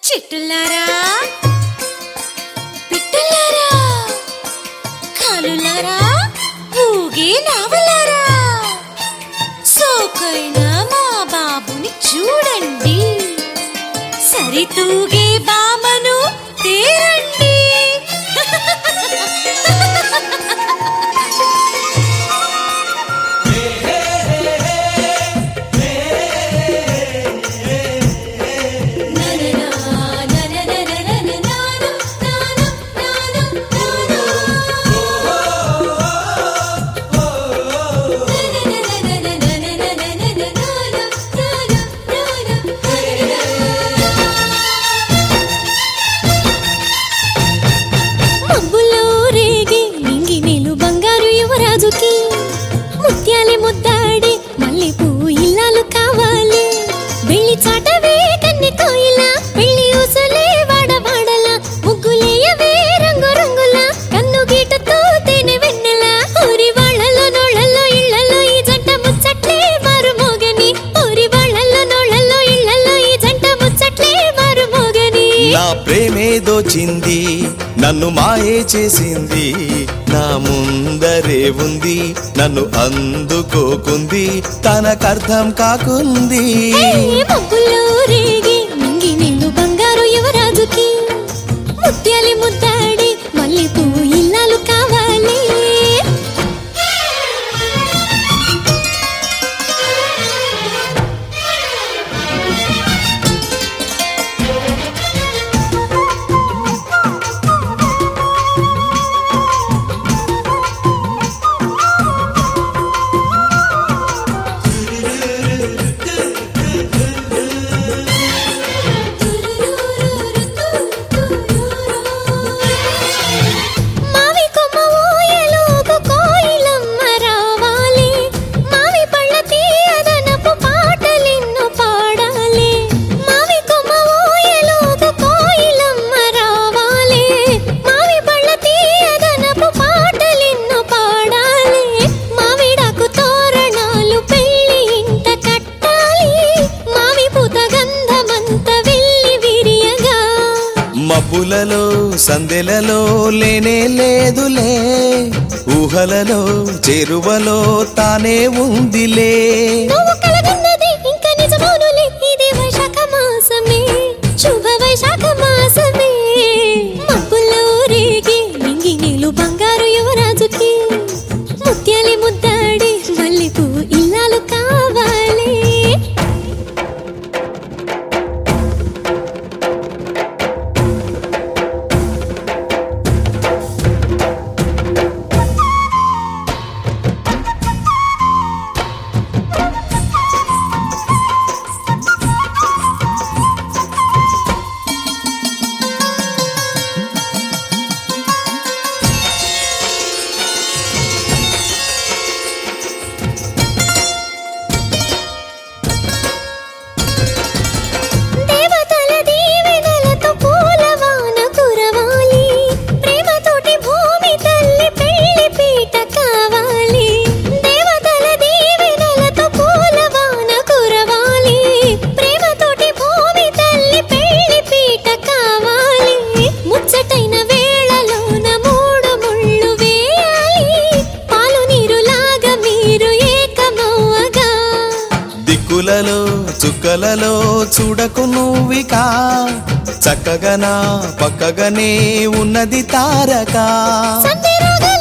చిట్టులారా పిట్టలారా కాలులారా ఊగే నావలారా సోకైన మా బాబుని చూడండి సరితూగే బామను తేరండి మబ్బులో రేగి నింగి నీలు బంగారు యువరాజుకి ముత్యాలే ముద్దాడి మళ్ళీ పువ్వు ఇల్లాలు కావాలి వెళ్ళి చాటవే కన్నె కోయిల వెళ్ళి ఊసలే వాడవాడల ముగ్గులేయవే రంగు రంగుల కన్ను గీటతో తేనె వెన్నెల ఊరి వాళ్ళలో నోళ్ళల్లో ఇళ్లలో ఈ జంట ముచ్చట్లే మారు మోగని ఊరి వాళ్ళల్లో నోళ్ళల్లో ఇళ్లలో ఈ జంట ముచ్చట్లే మారు మోగని నా ప్రేమే దోచింది నన్ను మాయే చేసింది నా ముందరే ఉంది నన్ను అందుకోకుంది తనకర్థం కాకుంది మబ్బుల్లో రేగి నింగి నీళ్ళు బంగారు యువరాజుకి ముత్యాలి ముద్దాడి మళ్ళీ పువ్వు ఇల్లాలు కావాలి మావి కొమ్మ ఊయలోగు కోయిలమ్మ రావాలి మావి పళ్ళ తీయదనపు పాటలెన్నో పాడాలి మావి కొమ్మ ఊయలోగు కోయిలమ్మ రావాలి మావి పళ్ళ తీయదనపు పాటలెన్నో పాడాలి మావిడాకు తోరణాలు పెళ్లి ఇంట కట్టాలి మావి పూత గంధమంత వెళ్ళి విరియగా మబ్బులలో సందెలలో లేనే లేదులే ఊహలలో చేరువలో తానే ఉందిలే నువ్వు కలగన్నది ఇంకా నిజమౌనులే ఇది వైశాఖ మాసమే శుభ వైశాఖ మాసమే మబ్బుల్లో రేగి నింగి నీళ్ళు బంగారు యువరాజుకి ముత్యాలి ముద్దాడి మళ్ళీ పువ్వు ఇల్లాలు కావాలి దేవతల దీవెనలతో పూలవాన కురవాలి ప్రేమతోటి భూమి తల్లి పెళ్లి పీట కావాలి దేవతల దీవెనలతో పూలవాన కురవాలి ప్రేమతోటి భూమి తల్లి పెళ్లి పీట కావాలి ముచ్చటైన వేళలోన మూడు ముళ్ళు వేయాలి పాలు నీరులాగా మీరు ఏకమవ్వగా దిక్కులలో చుక్కలలో చూడకు నువ్వికా చక్కగా నా పక్కగానే ఉన్నది తారక సంధ్య రాగల